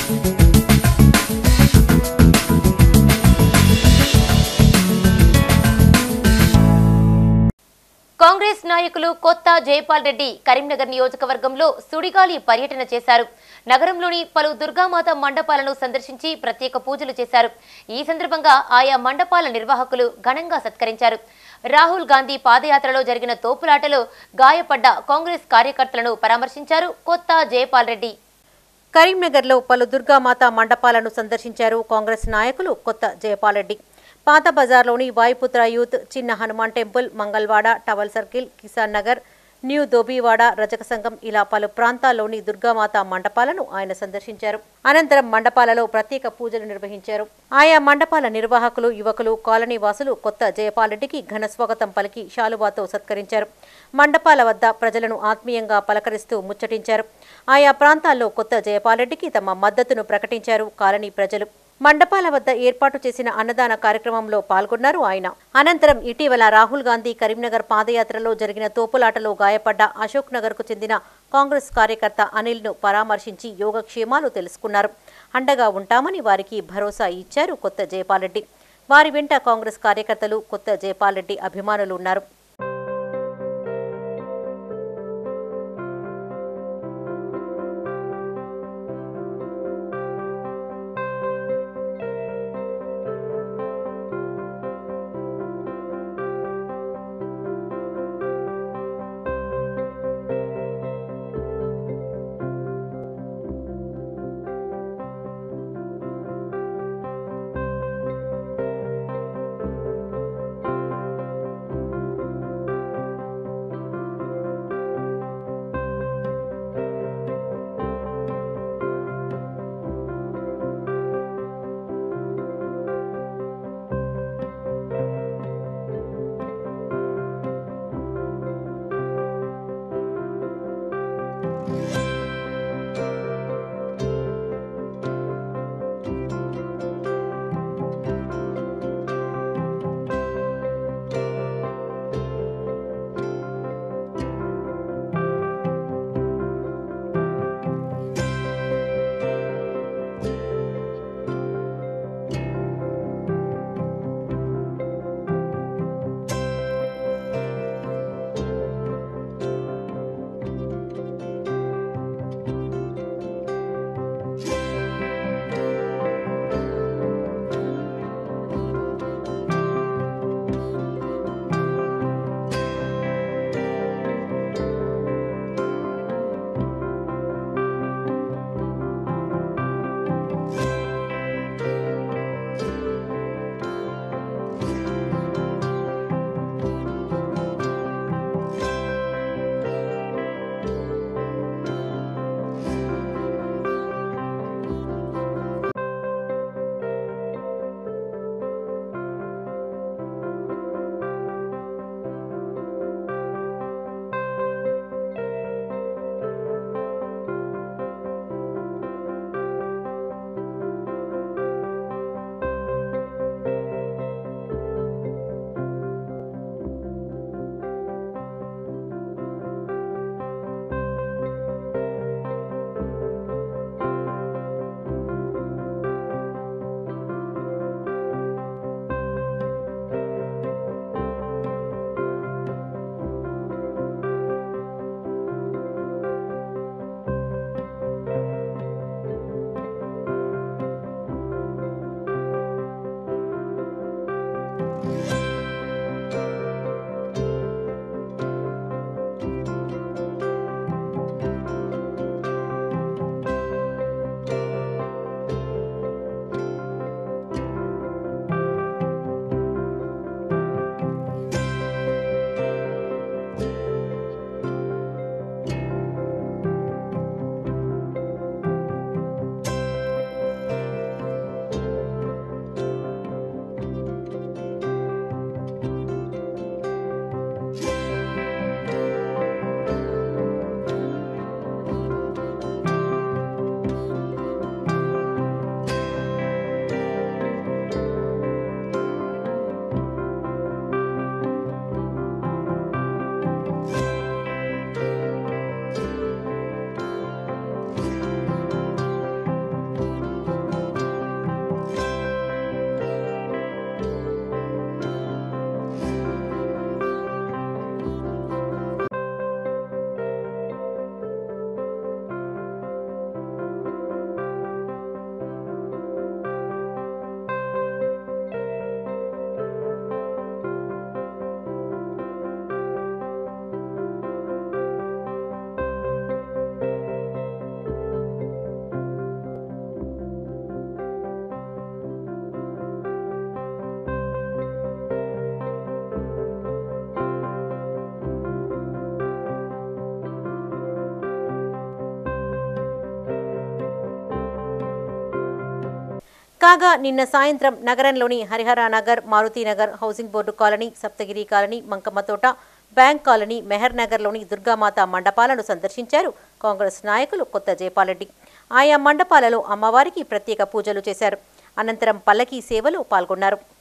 కాంగ్రెస్ నాయకులు కొత్త జయపాల్ రెడ్డి కరీంనగర్ నియోజకవర్గంలో సుడిగాలి పర్యటన చేశారు నగరంలోని పలు దుర్గామాత మండపాలను సందర్శించి ప్రత్యేక పూజలు చేశారు ఈ సందర్భంగా ఆయా మండపాల నిర్వాహకులు ఘనంగా సత్కరించారు రాహుల్ గాంధీ పాదయాత్రలో జరిగిన తోపులాటలో గాయపడ్డ కాంగ్రెస్ కార్యకర్తలను పరామర్శించారు కొత్త జయపాల్ రెడ్డి కరీంనగర్లో పలు దుర్గామాత మండపాలను సందర్శించారు కాంగ్రెస్ నాయకులు కొత్త జయపాల్రెడ్డి పాత బజార్లోని వాయుపుత్ర యూత్ చిన్న Hanuman temple Mangalavada tower circle Kisan Nagar new Dhobiwada రజక సంఘం ఇలా పలు ప్రాంతాల్లోని దుర్గామాత మండపాలను ఆయన సందర్శించారు అనంతరం మండపాలలో ప్రత్యేక పూజలు నిర్వహించారు ఆయా మండపాల నిర్వాహకులు యువకులు కాలనీ వాసులు కొత్త జయపాల్రెడ్డికి ఘన స్వాగతం పలికి శాలువాతో సత్కరించారు మండపాల వద్ద ప్రజలను ఆత్మీయంగా పలకరిస్తూ ముచ్చటించారు ఆయా ప్రాంతాల్లో కొత్త జయపాల్రెడ్డికి తమ మద్దతును ప్రకటించారు కాలనీ ప్రజలు మండపాల వద్ద ఏర్పాటు చేసిన అన్నదాన కార్యక్రమంలో పాల్గొన్నారు ఆయన అనంతరం ఇటీవల రాహుల్ గాంధీ కరీంనగర్ పాదయాత్రలో జరిగిన తోపులాటలో గాయపడ్డ అశోక్ నగర్ కు చెందిన కాంగ్రెస్ కార్యకర్త అనిల్ ను పరామర్శించి యోగక్షేమాలు తెలుసుకున్నారు అండగా ఉంటామని వారికి భరోసా ఇచ్చారు కొత్త జయపాల్రెడ్డి వారి వెంట కాంగ్రెస్ కార్యకర్తలు కొత్త జయపాల్రెడ్డి అభిమానులు ఉన్నారు కాగా నిన్న సాయంత్రం నగరంలోని Harihara Nagar Marutinagar housing board colony Saptagiri colony Mankammathota bank colony Mehar నగర్లోని దుర్గామాత మండపాలను సందర్శించారు కాంగ్రెస్ నాయకులు కొత్త జయపాలరెడ్డి ఆయా మండపాలలో అమ్మవారికి ప్రత్యేక పూజలు చేశారు అనంతరం పల్లకీ సేవలో పాల్గొన్నారు